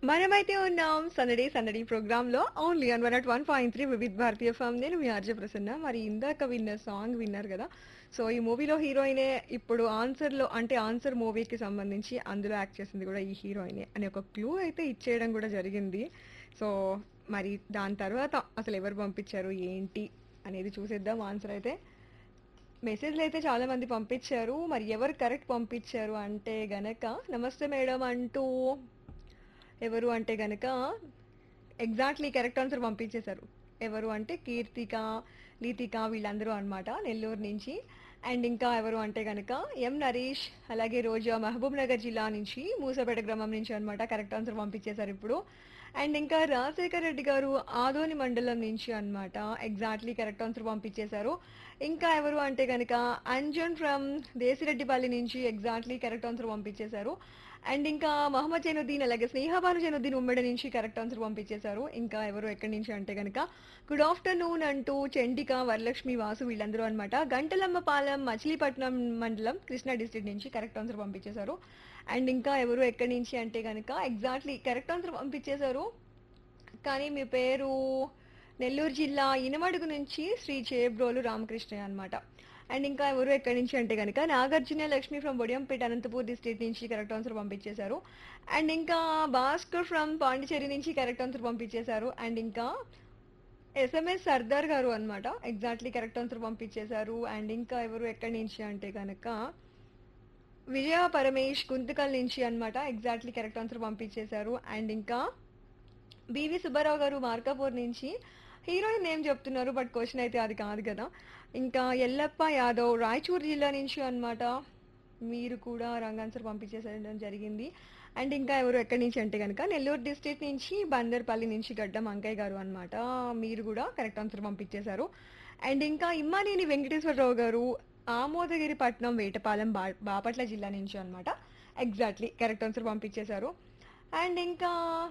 మనమైతే ఉన్నాం సందడి సందడి ప్రోగ్రామ్ లో only on one at one point three Vividh Bharati ఫామ్ నేను మీ ఆర్జ ప్రసన్న మరి ఇందాక విన్న సాంగ్ విన్నారు కదా సో ఈ మూవీలో హీరోయినే ఇప్పుడు ఆన్సర్ లో అంటే ఆన్సర్ మూవీకి సంబంధించి అందులో యాక్ట్ చేసింది కూడా ఈ హీరోయినే అనే ఒక క్లూ అయితే ఇచ్చేయడం కూడా జరిగింది సో మరి దాని తర్వాత అసలు ఎవరు పంపించారు ఏంటి అనేది చూసేద్దాం ఆన్సర్ అయితే మెసేజ్లు అయితే చాలా మంది పంపించారు మరి ఎవరు కరెక్ట్ పంపించారు అంటే గనక నమస్తే మేడం అంటూ ఎవరు అంటే గనక ఎగ్జాక్ట్లీ కరెక్ట్ ఆన్సర్ పంపించేశారు ఎవరు అంటే కీర్తిక లీతిక వీళ్ళందరూ అన్నమాట నెల్లూరు నుంచి అండ్ ఇంకా ఎవరు అంటే గనక ఎం నరేష్ అలాగే రోజా మహబూబ్ నగర్ జిల్లా నుంచి మూసపేట గ్రామం నుంచి అన్నమాట కరెక్ట్ ఆన్సర్ పంపించేశారు ఇప్పుడు అండ్ ఇంకా రాజశేఖర్ రెడ్డి గారు ఆదోని మండలం నుంచి అన్నమాట ఎగ్జాక్ట్లీ కరెక్ట్ ఆన్సర్ పంపించేశారు ఇంకా ఎవరు అంటే కనుక అంజన్ ఫ్రమ్ దేశిరెడ్డిపల్లి నుంచి ఎగ్జాక్ట్లీ కరెక్ట్ ఆన్సర్ పంపించేశారు అండ్ ఇంకా మహమ్మద్ జైనుద్దీన్ అలాగే స్నేహబాను జైనుద్దీన్ ఉమ్మడి నుంచి కరెక్ట్ ఆన్సర్ పంపించేశారు ఇంకా ఎవరు ఎక్కడి నుంచి అంటే కనుక గుడ్ ఆఫ్టర్నూన్ అంటూ చండిక వరలక్ష్మి వాసు వీళ్ళందరూ అనమాట గంటలమ్మపాలెం మచిలీపట్నం మండలం కృష్ణా డిస్ట్రిక్ట్ నుంచి కరెక్ట్ ఆన్సర్ పంపించేశారు అండ్ ఇంకా ఎవరు ఎక్కడి నుంచి అంటే కనుక ఎగ్జాక్ట్లీ కరెక్ట్ ఆన్సర్ పంపించేశారు కానీ మీ పేరు నెల్లూరు జిల్లా ఇనమడుగు నుంచి శ్రీ చేబ్రోలు రామకృష్ణయ్య అన్నమాట అండ్ ఇంకా ఎవరు ఎక్కడి నుంచి అంటే కనుక నాగార్జున లక్ష్మి ఫ్రమ్ బొడియంపేట అనంతపూర్ డిస్ట్రిక్ట్ నుంచి కరెక్ట్ ఆన్సర్ పంపించేశారు అండ్ ఇంకా భాస్కర్ ఫ్రమ్ పాండిచేరి నుంచి కరెక్ట్ ఆన్సర్ పంపించేశారు అండ్ ఇంకా ఎస్ఎంఎస్ సర్దార్ గారు అన్నమాట ఎగ్జాక్ట్లీ కరెక్ట్ ఆన్సర్ పంపించేశారు అండ్ ఇంకా ఎవరు ఎక్కడి నుంచి అంటే కనుక విజయ పరమేష్ గుంతకల్ నుంచి అన్నమాట ఎగ్జాక్ట్లీ కరెక్ట్ ఆన్సర్ పంపించేశారు అండ్ ఇంకా బివి సుబ్బారావు గారు మార్కాపూర్ నుంచి హీరోయిన్ నేమ్ చెప్తున్నారు బట్ క్వశ్చన్ అయితే అది కాదు కదా ఇంకా ఎల్లప్ప యాదవ్ రాయచూర్ జిల్లా నుంచి అన్నమాట మీరు కూడా రాంగ్ ఆన్సర్ పంపించేసడం జరిగింది అండ్ ఇంకా ఎవరు ఎక్కడి నుంచి అంటే కనుక నెల్లూరు డిస్ట్రిక్ట్ నుంచి బందర్పల్లి నుంచి గడ్డం అంకయ్య గారు అన్నమాట మీరు కూడా కరెక్ట్ ఆన్సర్ పంపించేశారు అండ్ ఇంకా ఇమ్మానేని వెంకటేశ్వరరావు గారు ఆమోదగిరి పట్నం వేటపాలెం బా బాపట్ల జిల్లా నుంచి అన్నమాట ఎగ్జాక్ట్లీ కరెక్ట్ ఆన్సర్ పంపించేశారు అండ్ ఇంకా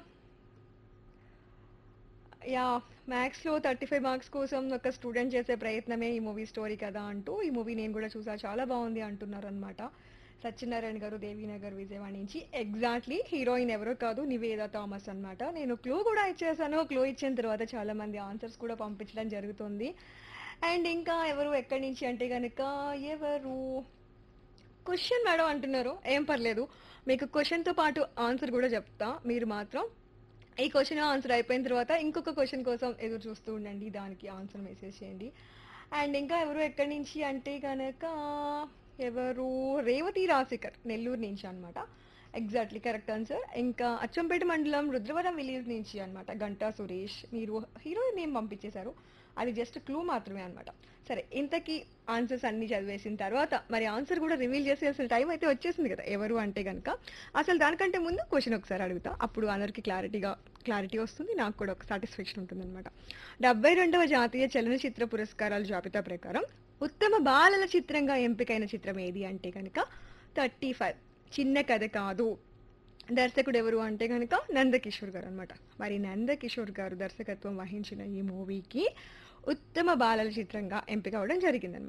యా మ్యాథ్స్లో థర్టీ ఫైవ్ మార్క్స్ కోసం ఒక స్టూడెంట్ చేసే ప్రయత్నమే ఈ మూవీ స్టోరీ కదా అంటూ ఈ మూవీ నేను కూడా చూసా చాలా బాగుంది అంటున్నారు అనమాట సత్యనారాయణ గారు దేవీనగర్ విజయవాడ నుంచి ఎగ్జాక్ట్లీ హీరోయిన్ ఎవరో కాదు నివేద థామస్ అన్నమాట నేను క్లూ కూడా ఇచ్చేసాను క్లూ ఇచ్చిన తర్వాత చాలా మంది ఆన్సర్స్ కూడా పంపించడం జరుగుతుంది అండ్ ఇంకా ఎవరు ఎక్కడి నుంచి అంటే కనుక ఎవరు క్వశ్చన్ మేడం అంటున్నారు ఏం పర్లేదు మీకు క్వశ్చన్తో పాటు ఆన్సర్ కూడా చెప్తా మీరు మాత్రం ఈ క్వశ్చన్ ఆన్సర్ అయిపోయిన తర్వాత ఇంకొక క్వశ్చన్ కోసం ఎదురు చూస్తూ ఉండండి దానికి ఆన్సర్ మెసేజ్ చేయండి అండ్ ఇంకా ఎవరు ఎక్కడి నుంచి అంటే కనుక ఎవరు రేవతి రాశికర్ నెల్లూరు నుంచి అన్నమాట ఎగ్జాక్ట్లీ కరెక్ట్ ఆన్సర్ ఇంకా అచ్చంపేట మండలం రుద్రవరం విలేజ్ నుంచి అన్నమాట గంటా సురేష్ మీరు హీరోయిన్ నేమ్ పంపించేశారు అది జస్ట్ క్లూ మాత్రమే అన్నమాట సరే ఇంతకీ ఆన్సర్స్ అన్ని చదివేసిన తర్వాత మరి ఆన్సర్ కూడా రివీల్ చేసే అసలు టైం అయితే వచ్చేసింది కదా ఎవరు అంటే కనుక అసలు దానికంటే ముందు క్వశ్చన్ ఒకసారి అడుగుతా అప్పుడు అందరికి క్లారిటీగా క్లారిటీ వస్తుంది నాకు కూడా ఒక సాటిస్ఫాక్షన్ ఉంటుంది అనమాట డెబ్బై రెండవ జాతీయ చలనచిత్ర పురస్కారాల జాబితా ప్రకారం ఉత్తమ బాలల చిత్రంగా ఎంపికైన చిత్రం ఏది అంటే కనుక థర్టీ ఫైవ్ చిన్న కథ కాదు దర్శకుడు ఎవరు అంటే కనుక నందకిషోర్ గారు అనమాట మరి నందకిషోర్ గారు దర్శకత్వం వహించిన ఈ మూవీకి ఉత్తమ బాలల చిత్రంగా ఎంపిక అవ్వడం జరిగిందనమాట